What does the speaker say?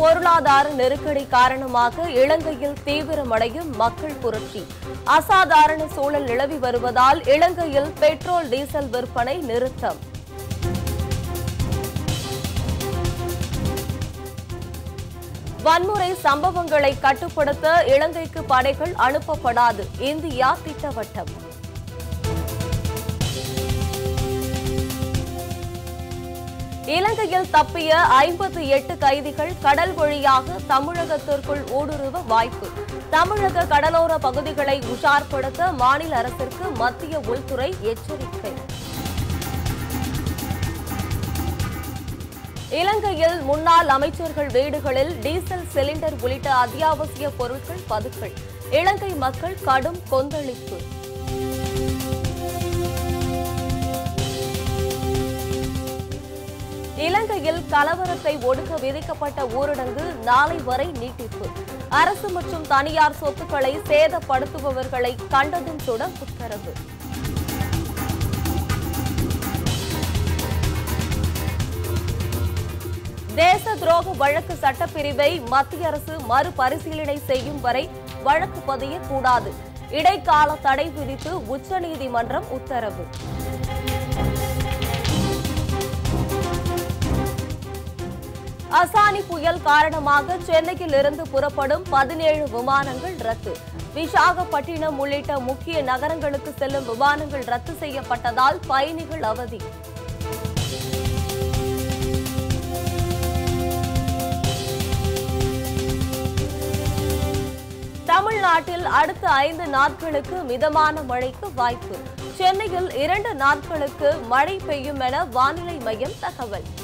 பொருளாதார நெருக்கடி காரணமாக இலங்கையில் தீவிரமடையும் மக்கள் புரட்சி அசாதாரண சூழல் நிலவி வருவதால் இலங்கையில் பெட்ரோல் டீசல் விற்பனை நிறுத்தம் வன்முறை சம்பவங்களை கட்டுப்படுத்த இலங்கைக்கு படைகள் அனுப்பப்படாது இந்தியா திட்டவட்டம் இலங்கையில் தப்பிய ஐம்பத்தி எட்டு கைதிகள் கடல் வழியாக தமிழகத்திற்குள் ஊடுருவ வாய்ப்பு தமிழக கடலோர பகுதிகளை உஷார்படுத்த மாநில அரசிற்கு மத்திய உள்துறை எச்சரிக்கை இலங்கையில் முன்னாள் அமைச்சர்கள் வீடுகளில் டீசல் சிலிண்டர் உள்ளிட்ட அத்தியாவசிய பொருட்கள் பதுக்கல் இலங்கை மக்கள் கடும் கொந்தளிப்பு இலங்கையில் கலவரத்தை ஒடுக்க விதிக்கப்பட்ட ஊரடங்கு நாளை வரை நீட்டிப்பு அரசு மற்றும் தனியார் சொத்துக்களை சேதப்படுத்துபவர்களை கண்டதும் சுட உத்தரவு தேச துரோக வழக்கு சட்டப்பிரிவை மத்திய அரசு மறுபரிசீலனை செய்யும் வரை வழக்கு பதியக்கூடாது இடைக்கால தடை விதித்து உச்சநீதிமன்றம் உத்தரவு அசானி புயல் காரணமாக சென்னையில் இருந்து புறப்படும் பதினேழு விமானங்கள் ரத்து விசாகப்பட்டினம் உள்ளிட்ட முக்கிய நகரங்களுக்கு செல்லும் விமானங்கள் ரத்து செய்யப்பட்டதால் பயணிகள் அவதி தமிழ்நாட்டில் அடுத்த ஐந்து நாட்களுக்கு மிதமான மழைக்கு வாய்ப்பு சென்னையில் இரண்டு நாட்களுக்கு மழை பெய்யும் என வானிலை மையம் தகவல்